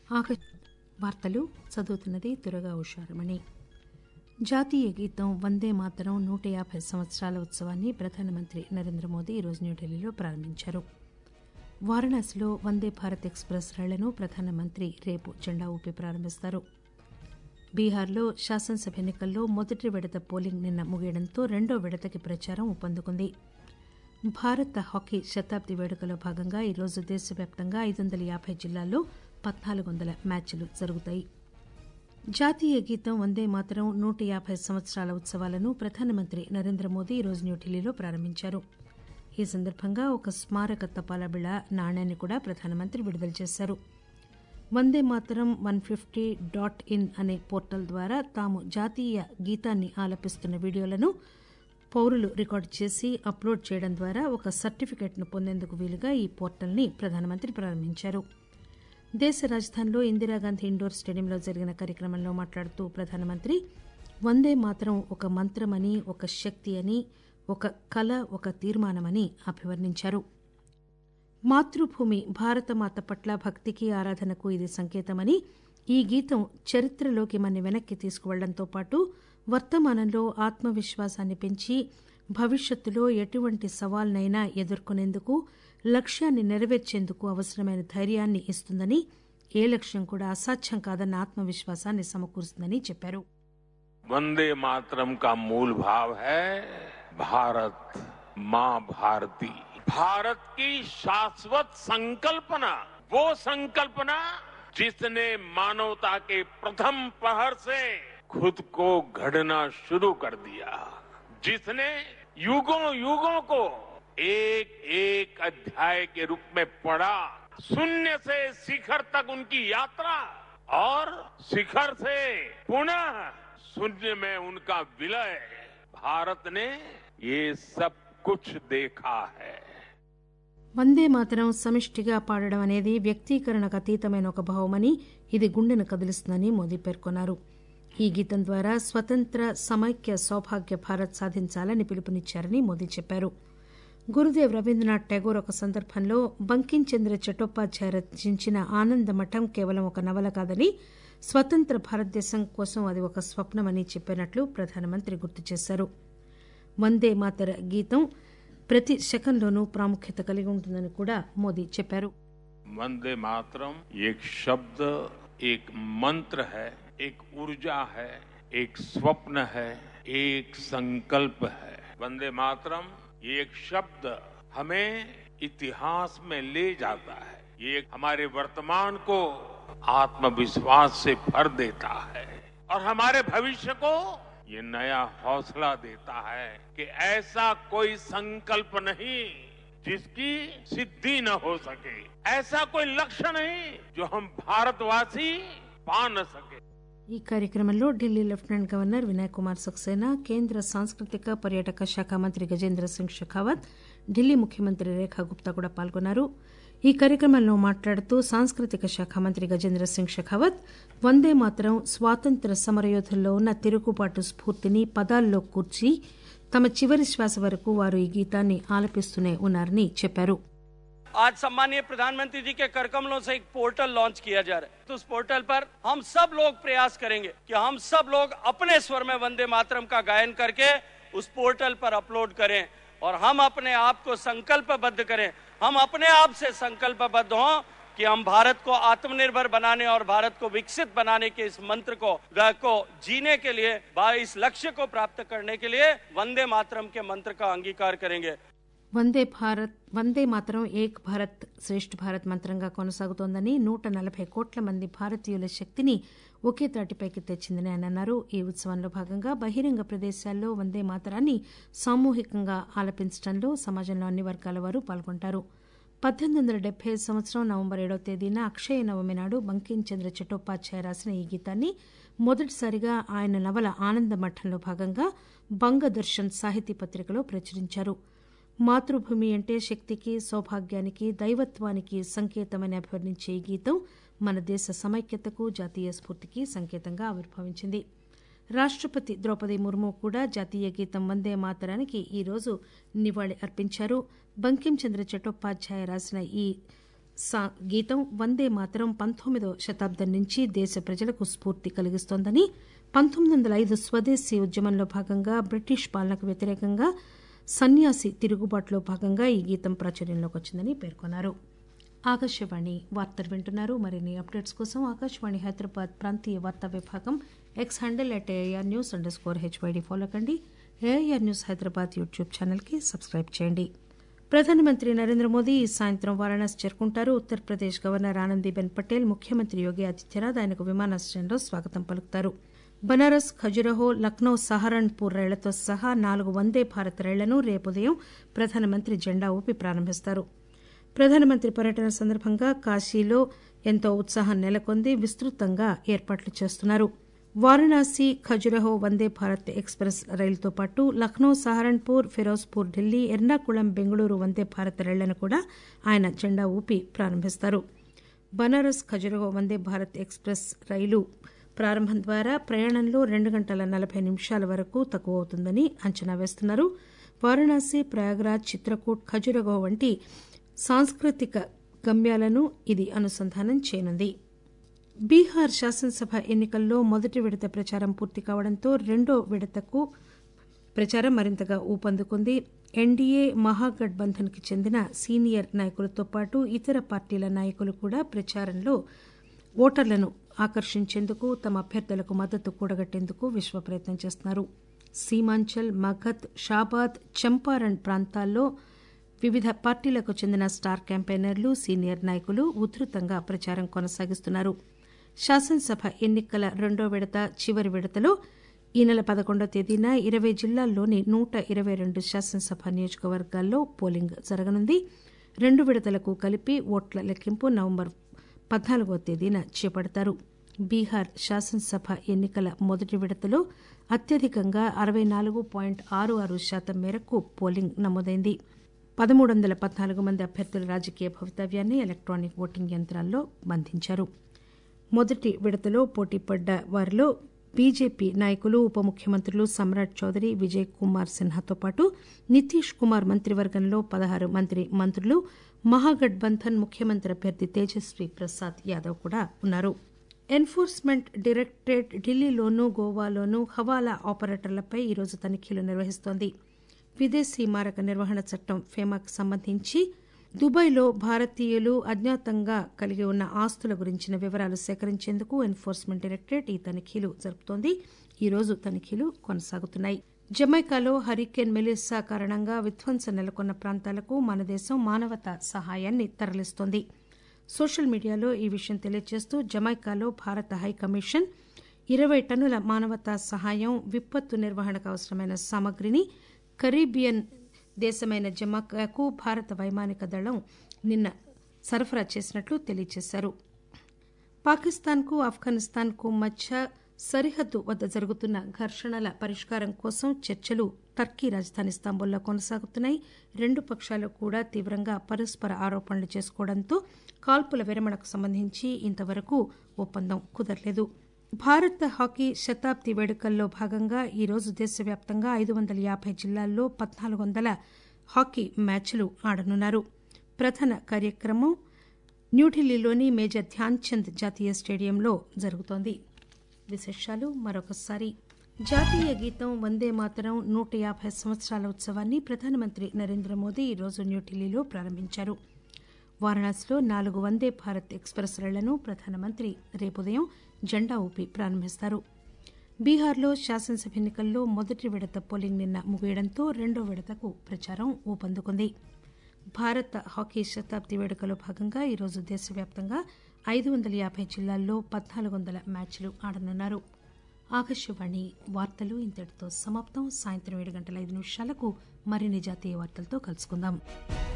ఆక వార్తలు చదువుతున్నది దురగా ఉషారమణి జాతీయ గీతం వందే మాతరం నూట యాభై సంవత్సరాల ఉత్సవాన్ని ప్రధానమంత్రి నరేంద్ర మోదీ ఈరోజు న్యూఢిల్లీలో ప్రారంభించారు వారణాసిలో వందే భారత్ ఎక్స్ప్రెస్ రైళ్లను ప్రధానమంత్రి రేపు జెండా ఊపి ప్రారంభిస్తారు బీహార్లో శాసనసభ ఎన్నికల్లో మొదటి విడత పోలింగ్ నిన్న ముగియడంతో రెండో విడతకి ప్రచారం ఊపందుకుంది భారత హాకీ శతాబ్ది వేడుకలో భాగంగా ఈరోజు దేశవ్యాప్తంగా ఐదు వందల యాభై జిల్లాల్లో పద్నాలుగు వందల మ్యాచ్లు జరుగుతాయి జాతీయ గీతం వందే మాతరం నూట యాభై సంవత్సరాల ఉత్సవాలను ప్రధానమంత్రి నరేంద్ర మోదీ ఈరోజు న్యూఢిల్లీలో ప్రారంభించారు ఈ సందర్భంగా ఒక స్మారక తపాలా బిళ నాణ్యాన్ని కూడా ప్రధానమంత్రి విడుదల చేశారు Vande Mataram one fifty dot in అనే పోర్టల్ ద్వారా తాము జాతీయ గీతాన్ని ఆలపిస్తున్న వీడియోలను పౌరులు రికార్డు చేసి అప్లోడ్ చేయడం ద్వారా ఒక సర్టిఫికెట్ను పొందేందుకు వీలుగా ఈ పోర్టల్ని ప్రధానమంత్రి ప్రారంభించారు దేశ రాజధానిలో ఇందిరాగాంధీ ఇండోర్ స్టేడియంలో జరిగిన కార్యక్రమంలో మాట్లాడుతూ ప్రధానమంత్రి వందే మాతరం ఒక మంత్రమని ఒక శక్తి అని ఒక కళ ఒక తీర్మానమని అభివర్ణించారు మాతృభూమి భారతమాత పట్ల భక్తికి ఆరాధనకు ఇది సంకేతమని ఈ గీతం చరిత్రలోకి మన వెనక్కి తీసుకువెళ్లడంతో పాటు వర్తమానంలో ఆత్మవిశ్వాసాన్ని పెంచి భవిష్యత్తులో ఎటువంటి సవాల్నైనా ఎదుర్కొనేందుకు లక్ష్యాన్ని నెరవేర్చేందుకు అవసరమైన ధైర్యాన్ని ఇస్తుందని ఏ లక్ష్యం కూడా అసాధ్యం కాదన్న ఆత్మవిశ్వాసాన్ని సమకూరుస్తుందని చెప్పారు वंदे मातरम का मूल भाव है भारत माँ भारती भारत की शाश्वत संकल्पना वो संकल्पना जिसने मानवता के प्रथम पहर से खुद को घड़ना शुरू कर दिया जिसने युगों युगों को एक एक अध्याय के रूप में पढ़ा शून्य से शिखर तक उनकी यात्रा और शिखर से पुनः शून्य में उनका विलय भारत ने ये सब कुछ देखा है వందే మాతరం సమిష్టిగా పాడడం అనేది వ్యక్తీకరణకు అతీతమైన ఒక భావమని ఇది గుండెను కదిలిస్తుందని మోదీ పేర్కొన్నారు ఈ గీతం ద్వారా స్వతంత్ర సమైక్య సౌభాగ్య భారత్ సాధించాలని పిలుపునిచ్చారని మోదీ చెప్పారు గురుదేవ్ రవీంద్రనాథ్ ఠాగూర్ ఒక సందర్భంలో బంకించంద్ర చట్టోపాధ్యాయ రచించిన ఆనందమఠం కేవలం ఒక నవల కాదని స్వతంత్ర భారతదేశం కోసం అది ఒక స్వప్నమని చెప్పినట్లు ప్రధానమంత్రి గుర్తు చేశారు వందే మాతర గీతం ప్రతి శకంలోనూ ప్రాముఖ్యత కలిగి ఉంటుందని కూడా మోదీ చెప్పారు वंदे मातरम एक शब्द एक मंत्र है एक ऊर्जा है एक स्वप्न है एक संकल्प है वंदे मातरम ये एक शब्द हमें इतिहास में ले जाता है ये हमारे वर्तमान को आत्मविश्वास से भर देता है और हमारे भविष्य को ये नया हौसला देता है कि ऐसा कोई संकल्प नहीं जिसकी सिद्धि न हो सके ऐसा कोई लक्ष्य नहीं जो हम भारतवासी पा न सके ఈ కార్యక్రమంలో ఢిల్లీ లెఫ్టినెంట్ గవర్నర్ వినయ్ కుమార్ సక్సేనా కేంద్ర సాంస్కృతిక పర్యాటక శాఖ మంత్రి గజేంద్ర సింగ్ షెకావత్ ఢిల్లీ ముఖ్యమంత్రి రేఖా గుప్తా కూడా పాల్గొన్నారు ఈ కార్యక్రమంలో మాట్లాడుతూ సాంస్కృతిక శాఖ మంత్రి గజేంద్ర సింగ్ షెకావత్ వందే మాతరం స్వాతంత్ర సమరయోధుల్లో ఉన్న తిరుగుబాటు స్ఫూర్తిని పదాల్లో కూర్చి తమ చివరి శ్వాస వరకు వారు ఈ గీతాన్ని ఆలపిస్తూనే ఉన్నారని చెప్పారు आज सम्मानीय प्रधानमंत्री जी के कर कमलों से एक पोर्टल लॉन्च किया जा रहा है तो उस पोर्टल पर हम सब लोग प्रयास करेंगे कि हम सब लोग अपने स्वर में वंदे मातरम का गायन करके उस पोर्टल पर अपलोड करें और हम अपने आप को संकल्पबद्ध करें हम अपने आप से संकल्पबद्ध हों कि हम भारत को आत्मनिर्भर बनाने और भारत को विकसित बनाने के इस मंत्र को को जीने के लिए इस लक्ष्य को प्राप्त करने के लिए वंदे मातरम के मंत्र का अंगीकार करेंगे వందే భారత్ వందే మాత్రం ఏక్ భారత్ శ్రేష్ఠ భారత్ మంత్రంగా కొనసాగుతోందని నూట నలభై కోట్ల మంది భారతీయుల శక్తిని ఒకే తాటిపైకి తెచ్చిందని ఆయన అన్నారు ఈ ఉత్సవంలో భాగంగా బహిరంగ ప్రదేశాల్లో వందే మాతరాన్ని సామూహికంగా ఆలపించడంలో సమాజంలో అన్ని వర్గాల వారు పాల్గొంటారు పద్దెనిమిది వందల డెబ్బై సంవత్సరం నవంబర్ ఏడవ తేదీన అక్షయ నవమి నాడు బంకించంద్ర చట్టోపాధ్యాయ రాసిన ఈ గీతాన్ని మొదటిసారిగా ఆయన నవల ఆనందమఠంలో భాగంగా బంగదర్శన్ సాహితీ పత్రికలో ప్రచురించారు మాతృభూమి అంటే శక్తికి సౌభాగ్యానికి దైవత్వానికి సంకేతమని అభివర్ణించే ఈ గీతం మన దేశ సమైక్యతకు జాతీయ స్ఫూర్తికి సంకేతంగా ఆవిర్భవించింది రాష్టపతి ద్రౌపది ముర్ము కూడా జాతీయ గీతం వందే మాతరానికి ఈరోజు నివాళి అర్పించారు బంకించంద్ర చట్టోపాధ్యాయ రాసిన ఈ సా- గీతం వందే మాతరం పంతొమ్మిదవ శతాబ్దం నుంచి దేశ ప్రజలకు స్ఫూర్తి కలిగిస్తోందని పంతొమ్మిది వందల ఐదు స్వదేశీ ఉద్యమంలో భాగంగా బ్రిటిష్ పాలనకు వ్యతిరేకంగా సన్యాసి తిరుగుబాటులో భాగంగా ఈ గీతం ప్రాచుర్యంలోకి వచ్చిందని పేర్కొన్నారు ఆకాశవాణి వార్తలు వింటున్నారు మరిన్ని అప్డేట్స్ కోసం ఆకాశవాణి హైదరాబాద్ ప్రాంతీయ వార్తా విభాగం X handle at AIR news underscore HYD follow కండి ఏఆర్ న్యూస్ హైదరాబాద్ యూట్యూబ్ ఛానల్కి సబ్స్క్రైబ్ చేయండి ప్రధానమంత్రి నరేంద్ర మోదీ ఈ సాయంత్రం వారాణసి చేరుకుంటారు ఉత్తరప్రదేశ్ గవర్నర్ ఆనందీబెన్ పటేల్ ముఖ్యమంత్రి యోగి ఆదిత్యనాథ్ ఆయనకు విమానాశ్రయంలో స్వాగతం పలుకుతారు బనారస్ ఖజురహో లక్నో సహరన్పూర్ రైళ్లతో సహా నాలుగు వందే భారత్ రైళ్లను రేపు ఉదయం ప్రధానమంత్రి జెండా ఊపి ప్రారంభిస్తారు ప్రధానమంత్రి పర్యటన సందర్భంగా కాశీలో ఎంతో ఉత్సాహం నెలకొంది విస్తృతంగా ఏర్పాట్లు చేస్తున్నారు వారణాసి ఖజురహో వందే భారత్ ఎక్స్ప్రెస్ రైలుతో పాటు లక్నో సహరన్పూర్ ఫిరోజ్పూర్ ఢిల్లీ ఎర్నాకుళం బెంగళూరు వందే భారత్ రైళ్లను కూడా ఆయన జెండా ఊపి ప్రారంభిస్తారు బనారస్ ఖజురహో వందే భారత్ ఎక్స్ప్రెస్ రైలు ప్రారంభం ద్వారా ప్రయాణంలో రెండు గంటల నలభై నిమిషాల వరకు తక్కువ అవుతుందని అంచనా వేస్తున్నారు వారణాసి ప్రయాగ్రాజ్ చిత్రకూట్ ఖజురహో వంటి సాంస్కృతిక గమ్యాలను ఇది అనుసంధానం చేయనుంది బీహార్ శాసనసభ ఎన్నికల్లో మొదటి విడత ప్రచారం పూర్తి కావడంతో రెండో విడతకు ప్రచారం మరింతగా ఊపందుకుంది ఎన్డీఏ మహాగఠబంధన్ కి చెందిన సీనియర్ నాయకులతో పాటు ఇతర పార్టీల నాయకులు కూడా ప్రచారంలో ఓటర్లను ఆకర్షించేందుకు తమ అభ్యర్థులకు మద్దతు కూడగట్టేందుకు విశ్వ ప్రయత్నం చేస్తున్నారు సీమాంచల్ మగధ్ షాబాద్ చంపారణ్ ప్రాంతాల్లో వివిధ పార్టీలకు చెందిన స్టార్ క్యాంపెయినర్లు సీనియర్ నాయకులు ఉధృతంగా ప్రచారం కొనసాగిస్తున్నారు శాసనసభ ఎన్నికల రెండో విడత చివరి విడతలో ఈ నెల పదకొండో తేదీన ఇరవై జిల్లాల్లోని నూట ఇరవై రెండు శాసనసభ నియోజకవర్గాల్లో పోలింగ్ జరగనుంది రెండు విడతలకు కలిపి ఓట్ల లెక్కింపు నవంబర్ పద్నాలుగో తేదీన చేపడతారు బీహార్ శాసనసభ ఎన్నికల మొదటి విడతలో అత్యధికంగా అరవై నాలుగు పాయింట్ ఆరు ఆరు శాతం మేరకు పోలింగ్ నమోదైంది పదమూడు వందల పద్నాలుగు మంది అభ్యర్థుల రాజకీయ భవితవ్యాన్ని ఎలక్ట్రానిక్ ఓటింగ్ యంత్రాల్లో బంధించారు మొదటి విడతలో పోటీపడ్డ వారిలో బీజేపీ నాయకులు ఉప ముఖ్యమంత్రులు సమ్రాట్ చౌదరి విజయ్ కుమార్ సిన్హాతో పాటు నితీష్ కుమార్ మంత్రివర్గంలో పదహారు మంత్రి మంత్రులు మహాగఠబంధన్ ముఖ్యమంత్రి అభ్యర్థి తేజస్వి ప్రసాద్ యాదవ్ కూడా ఉన్నారు ఎన్ఫోర్స్మెంట్ డైరెక్టరేట్ ఢిల్లీలోనూ గోవాలోనూ హవాలా ఆపరేటర్లపై ఈరోజు తనిఖీలు నిర్వహిస్తోంది విదేశీ మారక నిర్వహణ చట్టం ఫేమాకు సంబంధించి దుబాయ్లో భారతీయులు అజ్ఞాతంగా కలిగి ఉన్న ఆస్తుల గురించిన వివరాలు సేకరించేందుకు ఎన్ఫోర్స్మెంట్ డైరెక్టరేట్ ఈ తనిఖీలు జరుపుతోంది ఈ రోజు తనిఖీలు కొనసాగుతున్నాయి జమైకాలో హరికేన్ మెలిసా కారణంగా విధ్వంసం నెలకొన్న ప్రాంతాలకు మన దేశం మానవతా సహాయాన్ని తరలిస్తోంది సోషల్ మీడియాలో ఈ విషయం తెలియజేస్తూ జమైకాలో భారత హై కమిషన్ ఇరవై టన్నుల మానవతా సహాయం విపత్తు నిర్వహణకు అవసరమైన సామగ్రిని కరీబియన్ దేశమైన జమాకాకు భారత వైమానిక దళం నిన్న సరఫరా చేసినట్లు తెలియజేశారు పాకిస్తాన్కు ఆఫ్ఘనిస్తాన్కు మధ్య సరిహద్దు వద్ద జరుగుతున్న ఘర్షణల పరిష్కారం కోసం చర్చలు టర్కీ రాజధాని ఇస్తాంబుల్లో కొనసాగుతున్నాయి రెండు పక్షాలు కూడా తీవ్రంగా పరస్పర ఆరోపణలు చేసుకోవడంతో కాల్పుల విరమణకు సంబంధించి ఇంతవరకు ఒప్పందం కుదరలేదు భారత హాకీ శతాబ్ది వేడుకల్లో భాగంగా ఈరోజు దేశవ్యాప్తంగా ఐదు వందల యాభై జిల్లాల్లో పద్నాలుగు వందల హాకీ మ్యాచ్లు ఆడనున్నారు ప్రధాన కార్యక్రమం న్యూఢిల్లీలోని మేజర్ ధ్యాన్ చంద్ జాతీయ స్టేడియంలో జరుగుతోంది విశేషాలు మరొకసారి జాతీయ గీతం వందే మాతరం నూట యాభై సంవత్సరాల ఉత్సవాన్ని ప్రధానమంత్రి నరేంద్ర మోదీ ఈరోజు న్యూఢిల్లీలో ప్రారంభించారు వారణాసిలో నాలుగు వందే భారత్ ఎక్స్ప్రెస్ రైళ్లను ప్రధానమంత్రి రేపు ఉదయం జెండా ఊపి ప్రారంభిస్తారు బీహార్లో శాసనసభ ఎన్నికల్లో మొదటి విడత పోలింగ్ నిన్న ముగియడంతో రెండో విడతకు ప్రచారం ఊపందుకుంది భారత హాకీ శతాబ్ది వేడుకలో భాగంగా ఈరోజు దేశవ్యాప్తంగా ఐదు వందల యాభై జిల్లాల్లో పద్నాలుగు వందల మ్యాచ్లు ఆడనున్నారు ఆకాశవాణి వార్తలు ఇంతటితో సమాప్తం సాయంత్రం ఏడు గంటల ఐదు నిమిషాలకు మరిన్ని జాతీయ వార్తలతో కలుసుకుందాం